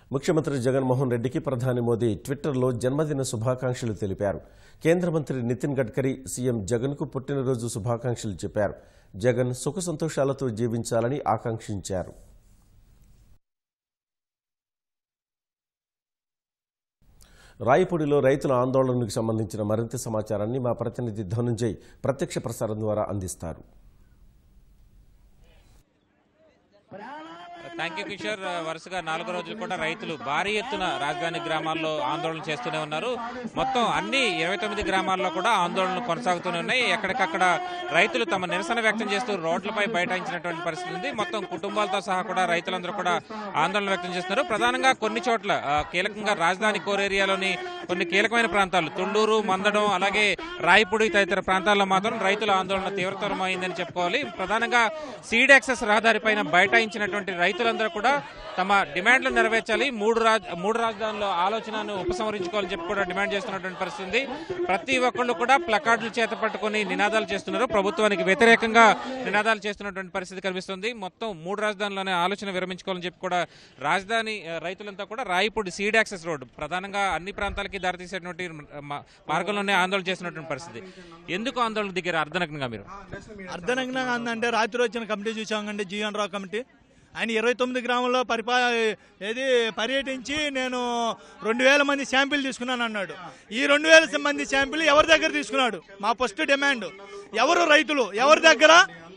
ముఖ్యమంత్రి జగన్మోహన్ రెడ్డికి ప్రధాని మోదీ ట్విట్టర్లో జన్మదిన శుభాకాంక్షలు తెలిపారు కేంద్ర మంత్రి నితిన్ గడ్కరీ సీఎం జగన్కు పుట్టినరోజు శుభాకాంక్షలు చెప్పారు జగన్ సుఖ సంతోషాలతో జీవించాలని ఆకాంక్షించారు రాయపూడిలో రైతుల ఆందోళనకు సంబంధించిన మరింత సమాచారాన్ని మా ప్రతినిధి ధనుంజయ్ ప్రత్యక్ష ప్రసారం ద్వారా అందిస్తారు థ్యాంక్ యూ కిషోర్ వరుసగా నాలుగో రోజులు కూడా రైతులు భారీ ఎత్తున రాజధాని గ్రామాల్లో ఆందోళన చేస్తూనే ఉన్నారు మొత్తం అన్ని ఇరవై తొమ్మిది గ్రామాల్లో కూడా ఆందోళనలు కొనసాగుతూనే ఉన్నాయి ఎక్కడికక్కడ రైతులు తమ నిరసన వ్యక్తం చేస్తూ రోడ్లపై బైఠాయించినటువంటి పరిస్థితి ఉంది మొత్తం కుటుంబాలతో సహా కూడా రైతులందరూ కూడా ఆందోళన వ్యక్తం చేస్తున్నారు ప్రధానంగా కొన్ని చోట్ల ఆ, కీలకంగా రాజధాని కోర్ ఏరియాలోని కొన్ని కీలకమైన ప్రాంతాలు తుళ్లూరు మందడం అలాగే రాయపూడి తదితర ప్రాంతాల్లో మాత్రం రైతుల ఆందోళన తీవ్రతరమైందని చెప్పుకోవాలి ప్రధానంగా సీడ్ యాక్సెస్ రహదారిపైన బైఠాయించినటువంటి రైతులందరూ కూడా తమ డిమాండ్లు నెరవేర్చాలి మూడు రాజ్ మూడు రాజధానుల ఆలోచనను ఉపసంహరించుకోవాలని చెప్పి కూడా డిమాండ్ చేస్తున్నటువంటి పరిస్థితి ఉంది ప్రతి ఒక్కళ్ళు కూడా ప్లకార్డులు చేత పట్టుకొని నినాదాలు చేస్తున్నారు ప్రభుత్వానికి వ్యతిరేకంగా నినాదాలు చేస్తున్నటువంటి పరిస్థితి కనిపిస్తుంది మొత్తం మూడు రాజధానులనే ఆలోచన విరమించుకోవాలని చెప్పి కూడా రాజధాని ఆ, రైతులంతా కూడా రాయపూడి సీడ్ యాక్సెస్ రోడ్డు ప్రధానంగా అన్ని ప్రాంతాలకి దారితీసేటువంటి మా- మార్గంలోనే ఆందోళన చేస్తున్నటువంటి పరిస్థితి ఎందుకు ఆందోళన దిగారు అర్ధనగ్నంగా మీరు అర్ధనగ్నంగా ఉందంటే రాత్రి వచ్చిన కమిటీ చూసామండి జీవన్ రావు కమిటీ ఆయన ఇరవై తొమ్మిది గ్రామంలో పరిపా ఏది పర్యటించి నేను రెండు వేల మంది శాంపిల్ తీసుకున్నాను అన్నాడు ఈ రెండు వేల మంది శాంపిల్ ఎవరి దగ్గర తీసుకున్నాడు మా ఫస్ట్ డిమాండ్ ఎవరు రైతులు ఎవరి దగ్గర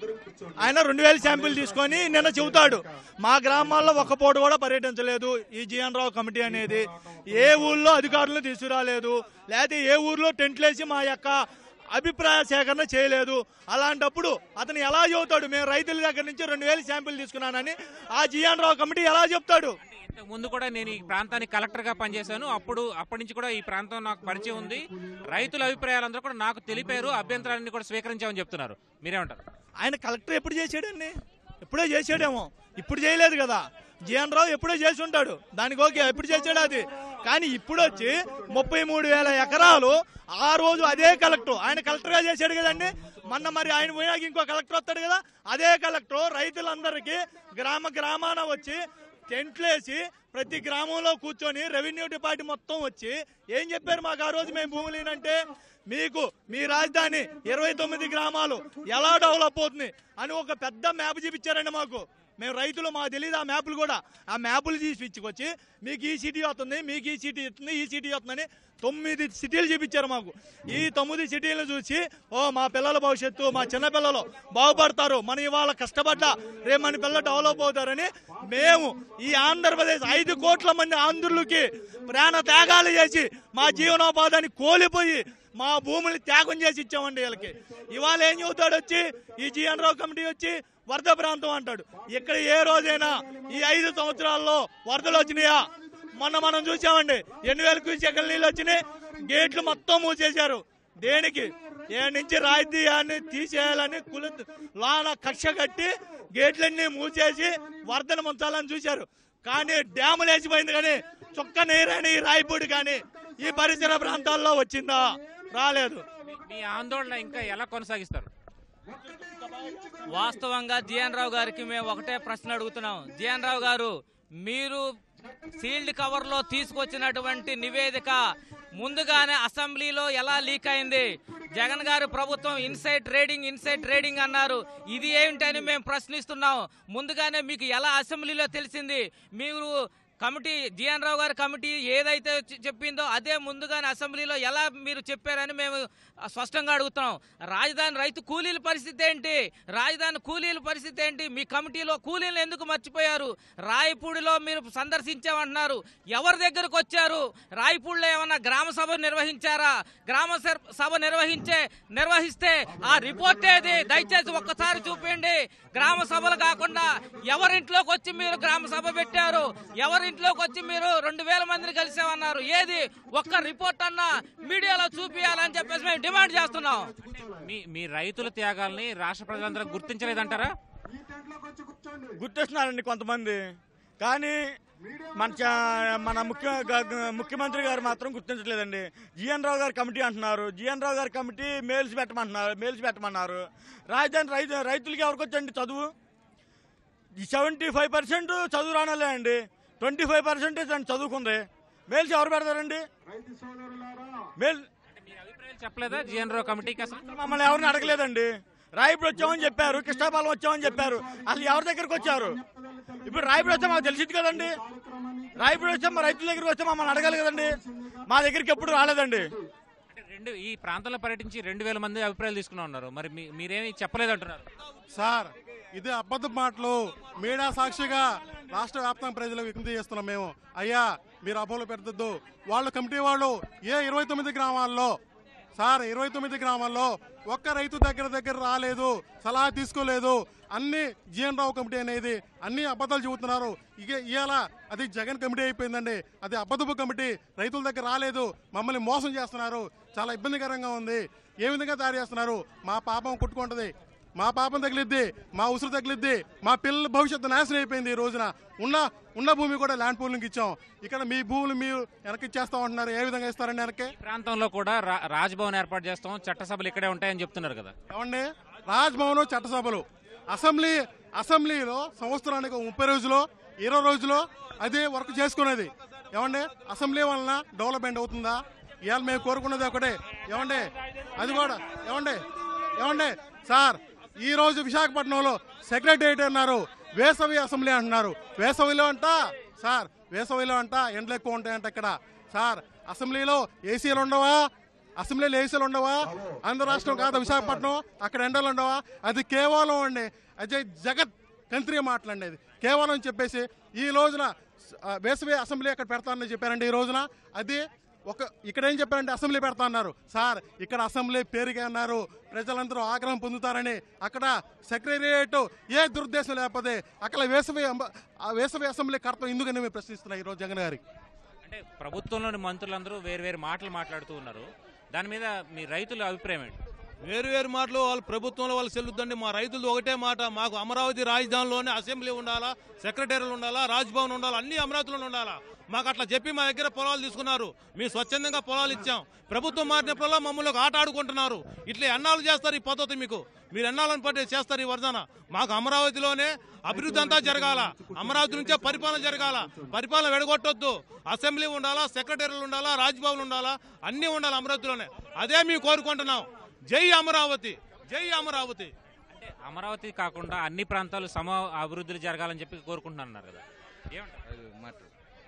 ఆయన రెండు వేల శాంపిల్ తీసుకొని నిన్న చెబుతాడు మా గ్రామాల్లో ఒక్క పూట కూడా పర్యటించలేదు ఈ జీఎన్ రావు కమిటీ అనేది ఏ ఊళ్ళో అధికారులను తీసుకురాలేదు లేకపోతే ఏ ఊర్లో టెంట్లేసి మా యొక్క అభిప్రాయ సేకరణ చేయలేదు అలాంటప్పుడు అతను ఎలా చెబుతాడు మేము రైతుల దగ్గర నుంచి రెండు వేలు శాంపిల్ తీసుకున్నానని ఆ జియాన్ రావు కమిటీ ఎలా చెప్తాడు ఇంతకు ముందు కూడా నేను ఈ ప్రాంతానికి కలెక్టర్ గా పనిచేశాను అప్పుడు అప్పటి నుంచి కూడా ఈ ప్రాంతం నాకు పరిచయం ఉంది రైతుల అభిప్రాయాలందరూ కూడా నాకు తెలిపారు అభ్యంతరాన్ని కూడా స్వీకరించామని చెప్తున్నారు మీరేమంటారు ఆయన కలెక్టర్ ఎప్పుడు చేశాడండి ఎప్పుడో చేసాడేమో ఇప్పుడు చేయలేదు కదా జిఎన్ రావు ఎప్పుడో చేసి ఉంటాడు దానికి ఓకే ఎప్పుడు చేశాడు అది కానీ ఇప్పుడు వచ్చి ముప్పై మూడు వేల ఎకరాలు ఆ రోజు అదే కలెక్టర్ ఆయన కలెక్టర్ గా చేశాడు కదండి మొన్న మరి ఆయన పోయినాక ఇంకో కలెక్టర్ వస్తాడు కదా అదే కలెక్టర్ రైతులందరికీ గ్రామ గ్రామాన వచ్చి టెంట్లేసి ప్రతి గ్రామంలో కూర్చొని రెవెన్యూ డిపార్ట్మెంట్ మొత్తం వచ్చి ఏం చెప్పారు మాకు ఆ రోజు మేము భూములు లేనంటే మీకు మీ రాజధాని ఇరవై తొమ్మిది గ్రామాలు ఎలా డెవలప్ అవుతుంది అని ఒక పెద్ద మ్యాప్ చూపించారండి మాకు మేము రైతులు మాకు తెలియదు ఆ మ్యాపులు కూడా ఆ మ్యాపులు తీసి ఇచ్చుకొచ్చి మీకు ఈ సిటీ వస్తుంది మీకు ఈ సిటీ వస్తుంది ఈ సిటీ వస్తుందని తొమ్మిది సిటీలు చూపించారు మాకు ఈ తొమ్మిది సిటీలను చూసి ఓ మా పిల్లల భవిష్యత్తు మా చిన్న పిల్లలు బాగుపడతారు మన ఇవాళ కష్టపడ్డా రేపు మన పిల్లలు డెవలప్ అవుతారని మేము ఈ ఆంధ్రప్రదేశ్ ఐదు కోట్ల మంది ఆంధ్రులకి ప్రాణ త్యాగాలు చేసి మా జీవనోపాధిని కోల్పోయి మా భూముల్ని త్యాగం చేసి ఇచ్చామండి వీళ్ళకి ఇవాళ ఏం చెబుతాడు వచ్చి ఈ జీఎన్ రావు కమిటీ వచ్చి వరద ప్రాంతం అంటాడు ఇక్కడ ఏ రోజైనా ఈ ఐదు సంవత్సరాల్లో వరదలు వచ్చినాయా మొన్న మనం చూసామండి ఎన్ని వేల క్యూసెక్కల నీళ్ళు వచ్చినాయి గేట్లు మొత్తం మూసేశారు దేనికి ఏ నుంచి రాయితీయాన్ని తీసేయాలని కుల లాన కక్ష కట్టి గేట్లన్నీ మూసేసి వరదను ముంచాలని చూశారు కానీ డ్యాములు వేసిపోయింది కానీ చుక్క నీరని రాయిపూడి కానీ ఈ పరిసర ప్రాంతాల్లో వచ్చిందా రాలేదు మీ ఆందోళన ఇంకా ఎలా కొనసాగిస్తారు వాస్తవంగా జిఎన్ రావు గారికి మేము ఒకటే ప్రశ్న అడుగుతున్నాం జిఎన్ రావు గారు మీరు సీల్డ్ కవర్ లో తీసుకొచ్చినటువంటి నివేదిక ముందుగానే అసెంబ్లీలో ఎలా లీక్ అయింది జగన్ గారు ప్రభుత్వం ఇన్సైడ్ ట్రేడింగ్ ఇన్సైడ్ ట్రేడింగ్ అన్నారు ఇది ఏమిటని మేము ప్రశ్నిస్తున్నాం ముందుగానే మీకు ఎలా అసెంబ్లీలో తెలిసింది మీరు కమిటీ జిఎన్ రావు గారి కమిటీ ఏదైతే చె- చెప్పిందో అదే ముందుగానే అసెంబ్లీలో ఎలా మీరు చెప్పారని మేము స్పష్టంగా అడుగుతున్నాం రాజధాని రైతు కూలీల పరిస్థితి ఏంటి రాజధాని కూలీల పరిస్థితి ఏంటి మీ కమిటీలో కూలీలను ఎందుకు మర్చిపోయారు రాయపూడిలో మీరు సందర్శించామంటున్నారు ఎవరి దగ్గరకు వచ్చారు రాయపూడిలో ఏమన్నా గ్రామ సభ నిర్వహించారా గ్రామ సర్- సభ నిర్వహించే నిర్వహిస్తే ఆ రిపోర్ట్ ఏది దయచేసి ఒక్కసారి చూపించండి గ్రామ సభలు కాకుండా ఎవరింట్లోకి వచ్చి మీరు గ్రామ సభ పెట్టారు ఎవరింట్లోకి వచ్చి మీరు రెండు వేల మందిని కలిసామన్నారు ఏది ఒక్క రిపోర్ట్ అన్నా మీడియాలో చూపించాలని చెప్పేసి మేము డిమాండ్ చేస్తున్నాం మీ మీ రైతుల త్యాగాల్ని రాష్ట్ర ప్రజలందరూ గుర్తించలేదంటారా గుర్తిస్తున్నారండి కొంతమంది కానీ మన చా- మన ముఖ్య గ- గ- ముఖ్యమంత్రి గారు మాత్రం గుర్తించట్లేదండి జిఎన్ రావు గారి కమిటీ అంటున్నారు జిఎన్ రావు గారి కమిటీ మేల్స్ పెట్టమంటున్నారు మేల్స్ పెట్టమన్నారు రాజధాని రైతు రైతులకి ఎవరికి వచ్చండి చదువు సెవెంటీ ఫైవ్ పర్సెంట్ చదువు రానలే అండి ట్వంటీ ఫైవ్ పర్సెంటేజ్ అని చదువుకుంది మేల్స్ ఎవరు పెడతారండి మేల్ మీ అభిప్రాయాలు చెప్పలేదా జిఎన్ రావు కమిటీకి అసలు మమ్మల్ని ఎవరిని అడగలేదండి రాయపుడు వచ్చామని చెప్పారు కృష్ణాపాలెం వచ్చామని చెప్పారు అసలు ఎవరి దగ్గరకు వచ్చారు ఇప్పుడు రాయపుడు వచ్చా మాకు తెలిసింది కదండి రాయపుడు వచ్చా మా రైతుల దగ్గరికి వచ్చా మమ్మల్ని అడగాలి కదండి మా దగ్గరికి ఎప్పుడు రాలేదండి అంటే రెండు ఈ ప్రాంతంలో పర్యటించి రెండు వేల మంది అభిప్రాయాలు తీసుకున్నా ఉన్నారు మరి మీ- మీరేమి చెప్పలేదంటున్నారు సార్ ఇది అబద్ధ మాటలు మీడియా సాక్షిగా రాష్ట్ర వ్యాప్తంగా ప్రజలకు విజ్ఞప్తి చేస్తున్నాం మేము అయ్యా మీరు అపోలో పెట్టద్దు వాళ్ళ కమిటీ వాళ్ళు ఏ ఇరవై తొమ్మిది గ్రామాల్లో సార్ ఇరవై తొమ్మిది గ్రామాల్లో ఒక్క రైతు దగ్గర దగ్గర రాలేదు సలహా తీసుకోలేదు అన్ని జిఎన్ రావు కమిటీ అనేది అన్ని అబద్ధాలు చెబుతున్నారు ఇక ఇవాళ అది జగన్ కమిటీ అయిపోయిందండి అది అబద్ధపు కమిటీ రైతుల దగ్గర రాలేదు మమ్మల్ని మోసం చేస్తున్నారు చాలా ఇబ్బందికరంగా ఉంది ఏ విధంగా తయారు చేస్తున్నారు మా పాపం కొట్టుకుంటది మా పాపం తగిలిద్ది మా ఉసురు తగిలిద్ది మా పిల్లల భవిష్యత్తు నాశనం అయిపోయింది ఈ రోజున ఉన్న ఉన్న భూమి కూడా ల్యాండ్ పూలింగ్ ఇచ్చాం ఇక్కడ మీ భూములు మీరు వెనక్కి ఇచ్చేస్తాం అంటున్నారు ఏ విధంగా ఇస్తారండి వెనక్కి ఈ ప్రాంతంలో కూడా రా- రాజ్భవన్ ఏర్పాటు చేస్తాం చట్టసభలు ఇక్కడే ఉంటాయని చెప్తున్నారు కదా ఏమండి రాజ్భవన్ చట్టసభలు అసెంబ్లీ అసెంబ్లీలో సంవత్సరానికి ఒక ముప్పై రోజులు ఇరవై రోజులు అది వర్క్ చేసుకునేది ఏమండి అసెంబ్లీ వలన డెవలప్మెంట్ అవుతుందా ఇవాళ మేము కోరుకున్నది ఒకటే ఏమండి అది కూడా ఏమండి ఏమండి సార్ ఈ రోజు విశాఖపట్నంలో సెక్రటరియట్ అన్నారు వేసవి అసెంబ్లీ అంటున్నారు వేసవిలో అంట సార్ వేసవిలో అంట ఎండలు ఎక్కువ ఉంటాయంట ఇక్కడ సార్ అసెంబ్లీలో ఏసీలు ఉండవా అసెంబ్లీలో ఏసీలు ఉండవా ఆంధ్ర రాష్ట్రం కాదా విశాఖపట్నం అక్కడ ఎండలు ఉండవా అది కేవలం అండి అజయ్ జగత్ కంత్రి మాటలండి అది కేవలం చెప్పేసి ఈ రోజున ఆ, వేసవి అసెంబ్లీ అక్కడ పెడతానని చెప్పారండి ఈ రోజున అది ఒక ఇక్కడ ఏం చెప్పారంటే అసెంబ్లీ పెడతా అన్నారు సార్ ఇక్కడ అసెంబ్లీ పేరుగా అన్నారు ప్రజలందరూ ఆగ్రహం పొందుతారని అక్కడ సెక్రటరియట్ ఏ దురుద్దేశం లేకపోతే అక్కడ వేసవి అంబ- ఆ వేసవి అసెంబ్లీ కడతాం ఎందుకని మేము ప్రశ్నిస్తున్నాం ఈరోజు జగన్ గారికి అంటే ప్రభుత్వంలోని మంత్రులందరూ వేరు వేరు మాటలు మాట్లాడుతూ ఉన్నారు దాని మీద మీ రైతుల అభిప్రాయం ఏంటి వేరు వేరు మాటలు వాళ్ళ ప్రభుత్వంలో వాళ్ళు చెల్లుద్దండి మా రైతులు ఒకటే మాట మాకు అమరావతి రాజధానిలోనే అసెంబ్లీ ఉండాలా సెక్రటరీలు ఉండాలా రాజ్భవన్ ఉండాలా అన్ని అమరావతిలో ఉండాలా మాకు అట్లా చెప్పి మా దగ్గర పొలాలు తీసుకున్నారు మేము స్వచ్ఛందంగా పొలాలు ఇచ్చాం ప్రభుత్వం మారినప్పుడల్లా మమ్మల్ని ఒక ఆట ఆడుకుంటున్నారు ఇట్లా ఎన్నాళ్ళు చేస్తారు ఈ పద్ధతి మీకు మీరు ఎన్నాళ్ళని పట్టి చేస్తారు ఈ వర్ధన మాకు అమరావతిలోనే అభివృద్ధి అంతా జరగాల అమరావతి నుంచే పరిపాలన జరగాల పరిపాలన వెడగొట్టొద్దు అసెంబ్లీ ఉండాలా సెక్రటరీలు ఉండాలా రాజ్భవన్ ఉండాలా అన్నీ ఉండాలి అమరావతిలోనే అదే మేము కోరుకుంటున్నాం జై అమరావతి జై అమరావతి అంటే అమరావతి కాకుండా అన్ని ప్రాంతాలు సమ అభివృద్ధులు జరగాలని చెప్పి కోరుకుంటున్నారు కదా ఏమంటారు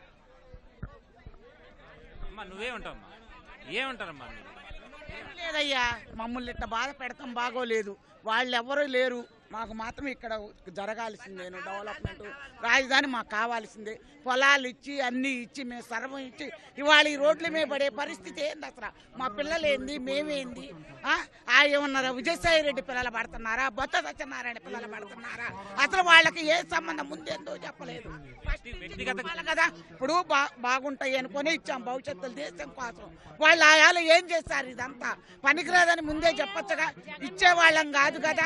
అమ్మా నువ్వేమంటావమ్మా ఏమంటారమ్మా మీరు లేదయ్యా మమ్మల్ని ఇట్ట బాధ పెడతాం బాగోలేదు వాళ్ళు ఎవరు లేరు మాకు మాత్రం ఇక్కడ జరగాల్సిందేను డెవలప్మెంట్ రాజధాని మాకు కావాల్సిందే పొలాలు ఇచ్చి అన్ని ఇచ్చి మేము సర్వం ఇచ్చి ఇవాళ ఈ రోడ్ల మీద పడే పరిస్థితి ఏంది అసలు మా పిల్లలు ఏంది మేమేంది ఆ? ఆ ఏమన్నారా విజయసాయి రెడ్డి పిల్లలు పడుతున్నారా బొత్త సత్యనారాయణ పిల్లలు పడుతున్నారా అసలు వాళ్ళకి ఏ సంబంధం ముందేందో చెప్పలేదు ఫస్ట్ నుంచి ఇవ్వాలి కదా ఇప్పుడు బా బాగుంటాయి అనుకొని ఇచ్చాం భవిష్యత్తుల దేశం కోసం వాళ్ళు ఆయాలు ఏం చేస్తారు ఇదంతా పనికిరాదని ముందే చెప్పొచ్చుగా ఇచ్చేవాళ్ళం కాదు కదా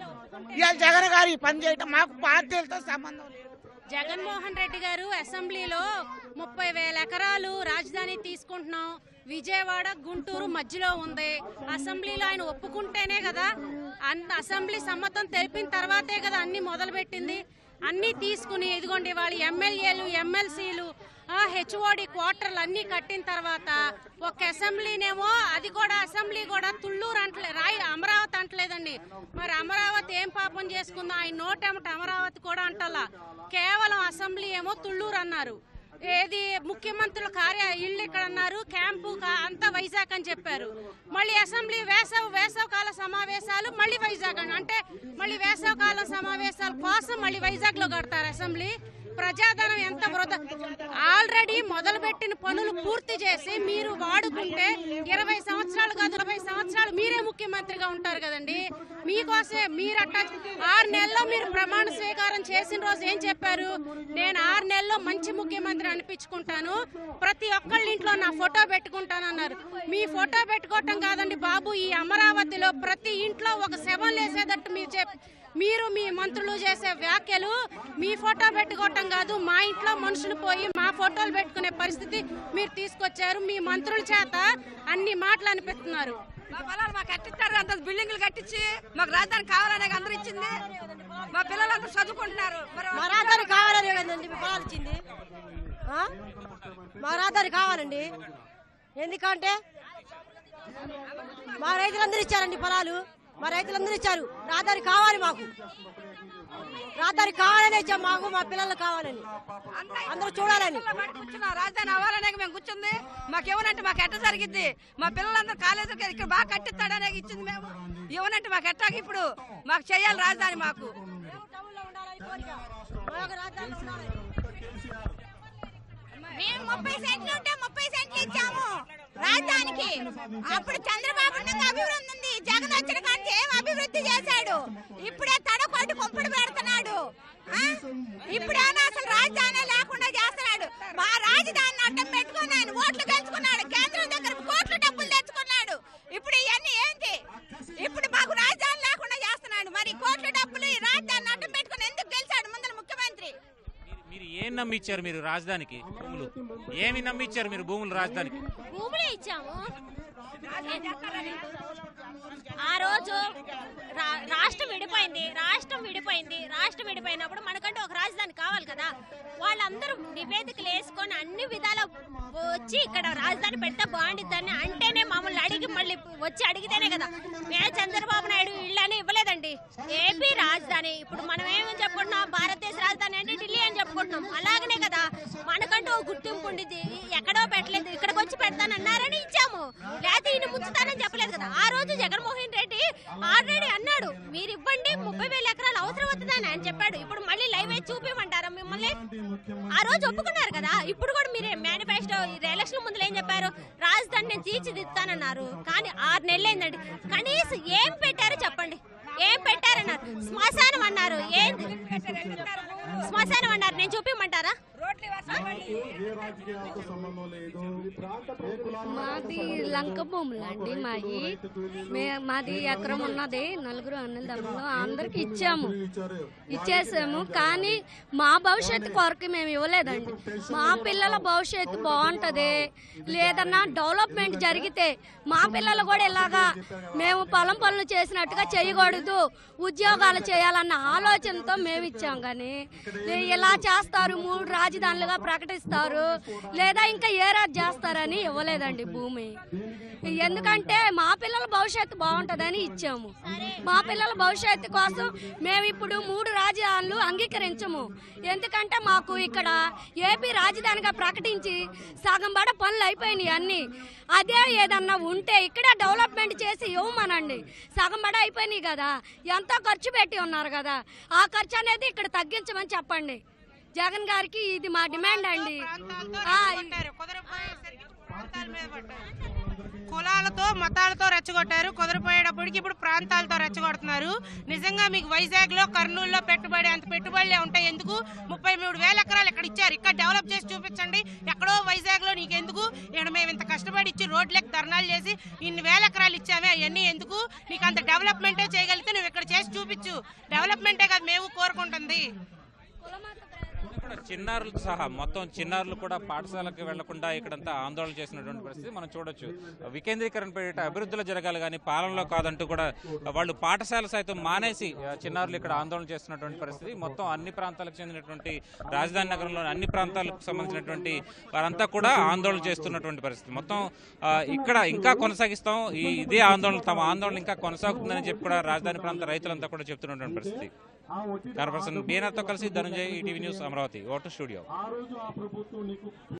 ఇవాళ జగన్ గారు ఈ పని చేయటం మాకు పార్టీలతో సంబంధం లేదు జగన్మోహన్ రెడ్డి గారు అసెంబ్లీలో ముప్పై వేల ఎకరాలు రాజధాని తీసుకుంటున్నాం విజయవాడ గుంటూరు మధ్యలో ఉంది అసెంబ్లీలో ఆయన ఒప్పుకుంటేనే కదా అన్- అసెంబ్లీ సమ్మతం తెలిపిన తర్వాతే కదా అన్ని మొదలుపెట్టింది అన్ని తీసుకుని ఇదిగోండి వాళ్ళు ఎమ్మెల్యేలు ఎమ్మెల్సీలు హెచ్ఓడి క్వార్టర్లు అన్ని కట్టిన తర్వాత ఒక అసెంబ్లీనేమో అది కూడా అసెంబ్లీ కూడా తుళ్ళూరు అంటలే రాయి అమరావతి అంటలేదండి మరి అమరావతి ఏం పాపం చేసుకుందో ఆయన నోటేమట అమరావతి కూడా అంటలా కేవలం అసెంబ్లీ ఏమో తుళ్ళూరు అన్నారు ఏది ముఖ్యమంత్రుల కార్య ఇల్లు ఇక్కడ అన్నారు క్యాంపు కా- అంతా వైజాగ్ అని చెప్పారు మళ్ళీ అసెంబ్లీ వేసవి వేసవ కాల సమావేశాలు మళ్ళీ వైజాగ్ అని అంటే మళ్ళీ వేసవ కాల సమావేశాల కోసం మళ్ళీ వైజాగ్ లో కడతారు అసెంబ్లీ ప్రజాధనం ఎంత వృధా ఆల్రెడీ మొదలుపెట్టిన పనులు పూర్తి చేసి మీరు వాడుకుంటే ఇరవై సంవత్సరాలు కాదు ఇరవై సంవత్సరాలు మీరే ముఖ్యమంత్రిగా ఉంటారు కదండి మీకోసమే మీరు అట్టా ఆరు నెలల్లో మీరు ప్రమాణ స్వీకారం చేసిన రోజు ఏం చెప్పారు నేను ఆరు నెలల్లో మంచి ముఖ్యమంత్రి అనిపించుకుంటాను ప్రతి ఒక్కళ్ళ ఇంట్లో నా ఫోటో పెట్టుకుంటాను అన్నారు మీ ఫోటో పెట్టుకోవటం కాదండి బాబు ఈ అమరావతిలో ప్రతి ఇంట్లో ఒక శవం లేసేటట్టు మీరు చెప్ మీరు మీ మంత్రులు చేసే వ్యాఖ్యలు మీ ఫోటో పెట్టుకోవటం కాదు మా ఇంట్లో మనుషులు పోయి మా ఫోటోలు పెట్టుకునే పరిస్థితి మీరు తీసుకొచ్చారు మీ మంత్రుల చేత అన్ని మాటలు అనిపిస్తున్నారు మా పొలాలు మాకు కట్టిస్తారు అంత బిల్డింగ్లు కట్టించి మాకు రాజధాని కావాలనే అందరూ ఇచ్చింది మా పిల్లలందరూ చదువుకుంటున్నారు మరి రాజధాని కావాలని కదండి పొలాలు ఇచ్చింది ఆ? మా రాదారి కావాలండి ఎందుకంటే మా రైతులందరూ ఇచ్చారండి పొలాలు మా రైతులందరూ ఇచ్చారు రాదారి కావాలి మాకు రాదారి కావాలని ఇచ్చాం మాకు మా పిల్లలు కావాలని అందరూ చూడాలని కూర్చున్నాం రాజధాని అవ్వాలనే మేము కూర్చుంది మాకు ఏమనంటే మాకు ఎట్ట జరిగిద్ది మా పిల్లలందరూ కాలేజీకి ఇక్కడ బాగా కట్టిస్తాడనే ఇచ్చింది మేము ఏమనంటే మాకు ఎట్టాకి ఇప్పుడు మాకు చేయాలి రాజధాని మాకు మేము ముప్పై సెంట్లు ఉంటే ముప్పై సెంట్లు ఇచ్చాము రాజధానికి అప్పుడు చంద్రబాబు ఉండగా అభివృద్ధి ఉంది జగన్ వచ్చిన కానీ ఏం అభివృద్ధి చేశాడు ఇప్పుడే తడకొట్టి కుంపడి పెడుతున్నాడు ఆ? ఇప్పుడేనా అసలు రాజధాని లేకుండా చేస్తున్నాడు మా రాజధానిని అడ్డం పెట్టుకుని ఆయన ఓట్లు గెలుచుకున్నాడు కేంద్రం దగ్గర కోట్ల డబ్బులు తెచ్చుకున్నాడు ఇప్పుడు ఇవన్నీ ఏంటి ఇప్పుడు మాకు రాజధాని లేకుండా చేస్తున్నాడు మరి కోట్ల డబ్బులు ఈ రాజధానిని అడ్డం పెట్టుకుని ఎందుకు గెలిచాడు ముందర ముఖ్యమంత్రి మీరు ఏం నమ్మిచ్చారు మీరు రాజధానికి భూములు ఏమి నమ్మిచ్చారు మీరు భూములు రాజధానికి భూములే ఇచ్చాము ఆ రోజు రా- రాష్ట్రం విడిపోయింది రాష్ట్రం విడిపోయింది రాష్ట్రం విడిపోయినప్పుడు మనకంటూ ఒక రాజధాని కావాలి కదా వాళ్ళందరూ నివేదికలు వేసుకొని అన్ని విధాల వచ్చి ఇక్కడ రాజధాని పెడితే బాగుండిద్దని అంటేనే మమ్మల్ని అడిగి మళ్ళీ వచ్చి అడిగితేనే కదా మే చంద్రబాబు నాయుడు ఇళ్ళని ఇవ్వలేదండి ఏపీ రాజధాని ఇప్పుడు మనం ఏమని చెప్పుకుంటున్నాం భారతదేశ రాజధాని అంటే ఢిల్లీ అని చెప్పుకుంటున్నాం అలాగనే కదా మనకంటూ ఒక గుర్తింపు ఉండిద్ది ఎక్కడో పెట్టలేదు ఇక్కడికి వచ్చి పెడతానన్నారని ఇచ్చాము లేకపోతే ఈయన ముంచుతానని చెప్పలేదు కదా ఆ రోజు జగన్మోహన్ రెడ్డి ఆల్రెడీ అన్నాడు మీరు ఇవ్వండి ముప్పై వేల ఎకరాలు అవసరం అవుతుందని ఆయన చెప్పాడు ఇప్పుడు మళ్ళీ లైవ్ వేసి చూపించమంటారా మిమ్మల్ని ఆ రోజు ఒప్పుకున్నారు కదా ఇప్పుడు కూడా మీరే మేనిఫెస్టో ఎలక్షన్ ముందు ఏం చెప్పారు రాజధాని నేను తీర్చిదిద్దానన్నారు కానీ ఆరు నెలలు అయిందండి కనీసం ఏం పెట్టారో చెప్పండి ఏం పెట్టారన్నారు శ్మశానం అన్నారు ఏం శ్మశానం అన్నారు నేను చూపించమంటారా మాది లంక భూములు అండి మాయి మే మాది ఎకరం ఉన్నది నలుగురు అన్నల దమ్ములు అందరికి ఇచ్చాము ఇచ్చేసాము కానీ మా భవిష్యత్తు కొరకు మేము ఇవ్వలేదండి మా పిల్లల భవిష్యత్తు బాగుంటది లేదన్నా డెవలప్మెంట్ జరిగితే మా పిల్లలు కూడా ఇలాగా మేము పొలం పనులు చేసినట్టుగా చేయకూడదు ఉద్యోగాలు చేయాలన్న ఆలోచనతో మేము ఇచ్చాం కానీ ఇలా చేస్తారు మూడు రాజధానులుగా ప్రకటిస్తారు లేదా ఇంకా ఏ రాజు చేస్తారని ఇవ్వలేదండి భూమి ఎందుకంటే మా పిల్లల భవిష్యత్తు బాగుంటుందని ఇచ్చాము మా పిల్లల భవిష్యత్తు కోసం మేము ఇప్పుడు మూడు రాజధానులు అంగీకరించము ఎందుకంటే మాకు ఇక్కడ ఏపీ రాజధానిగా ప్రకటించి సగం బడ పనులు అయిపోయినాయి అన్ని అదే ఏదన్నా ఉంటే ఇక్కడ డెవలప్మెంట్ చేసి ఇవ్వమనండి సగం బడ అయిపోయినాయి కదా ఎంతో ఖర్చు పెట్టి ఉన్నారు కదా ఆ ఖర్చు అనేది ఇక్కడ తగ్గించమని చెప్పండి జగన్ గారికి ఇది మా డిమాండ్ అండి ఆ, కులాలతో మతాలతో రెచ్చగొట్టారు కుదిరిపోయేటప్పటికి ఇప్పుడు ప్రాంతాలతో రెచ్చగొడుతున్నారు నిజంగా మీకు వైజాగ్ లో కర్నూలులో పెట్టుబడి అంత పెట్టుబడులే ఉంటాయి ఎందుకు ముప్పై మూడు వేల ఎకరాలు ఇక్కడ ఇచ్చారు ఇక్కడ డెవలప్ చేసి చూపించండి ఎక్కడో వైజాగ్ లో నీకెందుకు ఇక్కడ మేము ఇంత కష్టపడి ఇచ్చి రోడ్లకు ధర్నాలు చేసి ఇన్ని వేల ఎకరాలు ఇచ్చామే అవన్నీ ఎందుకు నీకు అంత డెవలప్మెంటే చేయగలిగితే నువ్వు ఇక్కడ చేసి చూపించు డెవలప్మెంటే కదా మేము కోరుకుంటుంది కూడా చిన్నారులతో సహా మొత్తం చిన్నారులు కూడా పాఠశాలకు వెళ్లకుండా ఇక్కడంతా ఆందోళన చేసినటువంటి పరిస్థితి మనం చూడొచ్చు వికేంద్రీకరణ పేరిట అభివృద్ధిలో జరగాలి కానీ పాలనలో కాదంటూ కూడా వాళ్ళు పాఠశాల సైతం మానేసి ఆ, చిన్నారులు ఇక్కడ ఆందోళన చేస్తున్నటువంటి పరిస్థితి మొత్తం అన్ని ప్రాంతాలకు చెందినటువంటి రాజధాని నగరంలోని అన్ని ప్రాంతాలకు సంబంధించినటువంటి వారంతా కూడా ఆందోళన చేస్తున్నటువంటి పరిస్థితి మొత్తం ఆ, ఇక్కడ ఇంకా కొనసాగిస్తాం ఈ ఇదే ఆందోళన తమ ఆందోళన ఇంకా కొనసాగుతుందని చెప్పి కూడా రాజధాని ప్రాంత రైతులంతా కూడా చెప్తున్నటువంటి పరిస్థితి కెమెరా పర్సన్ బీనాతో కలిసి ధనంజయ్ ఈటీవీ న్యూస్ అమరావతి ఓటు స్టూడియో